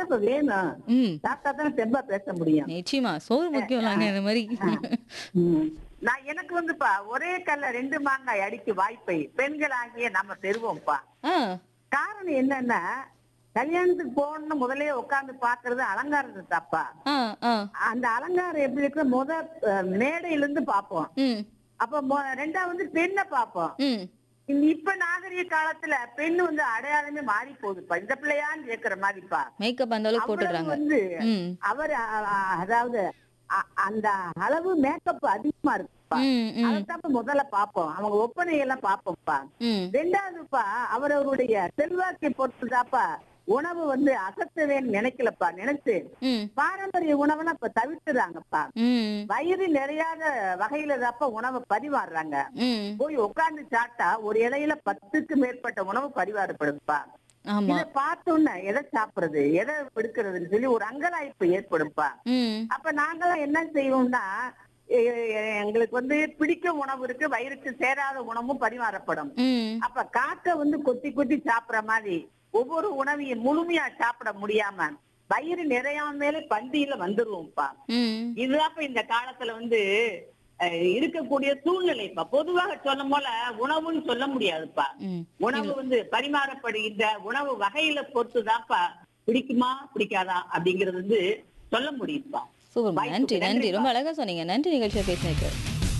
அப்ப வேணும் ம் சாப்பிட்டா தானே தெம்பா பேச முடியும் நிச்சயமா சோறு முக்கியம் இல்லைங்க இந்த மாதிரி ம். நான் எனக்கு வந்துப்பா ஒரே கல்ல ரெண்டு மாங்காய் அடிக்க வாய்ப்பை பெண்கள் ஆகிய நம்ம பெறுவோம்ப்பா ஆ காரணம் என்னன்னா கல்யாணத்துக்கு போகணும்னு முதல்லயே உட்கார்ந்து பாக்குறது அலங்காரத்தை தப்பா ஆ ஆ அந்த அலங்காரம் எப்படி இருக்கு முத அஹ், மேடையில இருந்து பாப்போம் ம் அப்ப மொ- ரெண்டாவது பெண்ணை பாப்போம் ம் இந்த இப்ப நாகரிக காலத்துல பெண்ணு வந்து அடையாளமே மாறி போகுதுப்பா இந்த பிள்ளையான்னு கேக்குற மாதிரிப்பா மேக்கப் அந்த அளவுக்கு அவ்வளவு போட்டுடுறாங்க வந்து ம் அவர் அ- அ- அதாவது அ- அந்த அளவு மேக்கப் அதிகமா இருக்குப்பா ம் ம் அதைத்தான் முதல்ல பாப்போம் அவங்க ஒப்பனை எல்லாம் பாப்போம்ப்பா ம் ரெண்டாவதுப்பா அவரவருடைய செல்வாக்கை பொறுத்துதாப்பா உணவு வந்து அசத்தவேன்னு நினைக்கலப்பா நினைச்சு ம் பாரம்பரிய உணவெல்லாம் இப்ப தவிர்த்துறாங்கப்பா ம் வயிறு நிறையாத வகையில தாப்பா உணவை பரிமாறுறாங்க ம் போய் உட்கார்ந்து சாப்பிட்டா ஒரு இலையில பத்துக்கு மேற்பட்ட உணவு பரிமாறப்படுதுப்பா ஆமா இத பார்த்தோன்னே எதை சாப்பிடுறது எதை எடுக்கிறதுன்னு சொல்லி ஒரு அங்கலாய்ப்பு ஏற்படும்பா ம் அப்ப நாங்கெல்லாம் என்ன செய்வோம்னா எ- எ- எங்களுக்கு வந்து பிடிக்கும் உணவு இருக்கு வயிறுக்கு சேராத உணவும் பரிமாறப்படும் ம் அப்ப காக்கை வந்து கொத்தி கொத்தி சாப்பிடுற மாதிரி ஒவ்வொரு உணவையும் முழுமையா சாப்பிட முடியாம வயிறு நிறையாமலே பந்தியில வந்துருவோம்ப்பா ம் இதுதான் இந்த காலத்துல வந்து அஹ், இருக்கக்கூடிய சூழ்நிலைப்பா பொதுவாக சொல்லும் போல உணவுன்னு சொல்ல முடியாதுப்பா ம் உணவு வந்து பரிமாறப்படுகின்ற உணவு வகையில பொறுத்துதான்ப்பா பிடிக்குமா பிடிக்காதா அப்படிங்கறது வந்து சொல்ல முடியும்ப்பா சூப்பர் வாய்ப்புக்கு நன்றி நன்றி நன்றிப்பா. ரொம்ப அழகா சொன்னீங்க நன்றி நிகழ்ச்சியை பேசினதுக்கு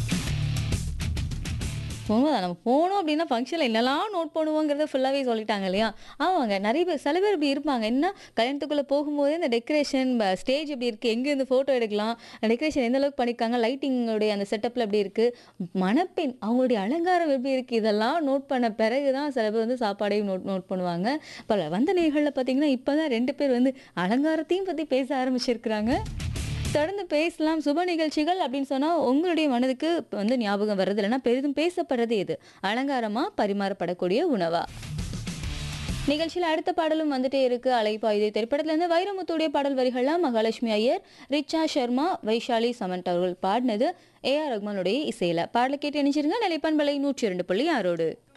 உண்மைதான் நம்ம போனோம் அப்படின்னா ஃபங்க்ஷனில் என்னெல்லாம் நோட் பண்ணுவோங்கிறத ஃபுல்லாகவே சொல்லிட்டாங்க இல்லையா ஆமாங்க நிறைய பேர் சில பேர் இப்படி இருப்பாங்க என்ன கல்யாணத்துக்குள்ளே போகும்போது இந்த டெக்கரேஷன் ஸ்டேஜ் எப்படி இருக்குது எங்கே இருந்து ஃபோட்டோ எடுக்கலாம் டெக்கரேஷன் எந்த அளவுக்கு பண்ணியிருக்காங்க லைட்டிங்கோடைய அந்த செட்டப்பில் எப்படி இருக்குது மணப்பெண் அவங்களுடைய அலங்காரம் எப்படி இருக்குது இதெல்லாம் நோட் பண்ண பிறகு தான் சில பேர் வந்து சாப்பாடையும் நோட் நோட் பண்ணுவாங்க பல வந்த நேர்களில் பார்த்தீங்கன்னா இப்போ தான் ரெண்டு பேர் வந்து அலங்காரத்தையும் பற்றி பேச ஆரம்பிச்சிருக்கிறாங்க தொடர்ந்து பேசலாம் சுப நிகழ்ச்சிகள் அப்படின்னு சொன்னால் உங்களுடைய மனதுக்கு இப்ப வந்து ஞாபகம் வர்றது இல்லைன்னா பெரிதும் பேசப்படுறது எது அலங்காரமா பரிமாறப்படக்கூடிய உணவா நிகழ்ச்சியில் அடுத்த பாடலும் வந்துட்டே இருக்கு அலைப்பாயுதை திரைப்படத்துல இருந்து வைரமுத்துடைய பாடல் வரிகள்லாம் மகாலட்சுமி ஐயர் ரிச்சா சர்மா வைஷாலி சமந்த் அவர்கள் பாடினது ஏ ஆர் ரஹ்மானுடைய இசையில பாடலை கேட்டு இணைச்சிருங்க நிலைப்பண்பலை நூற்றி இரண்டு புள்ளி ஆறோடு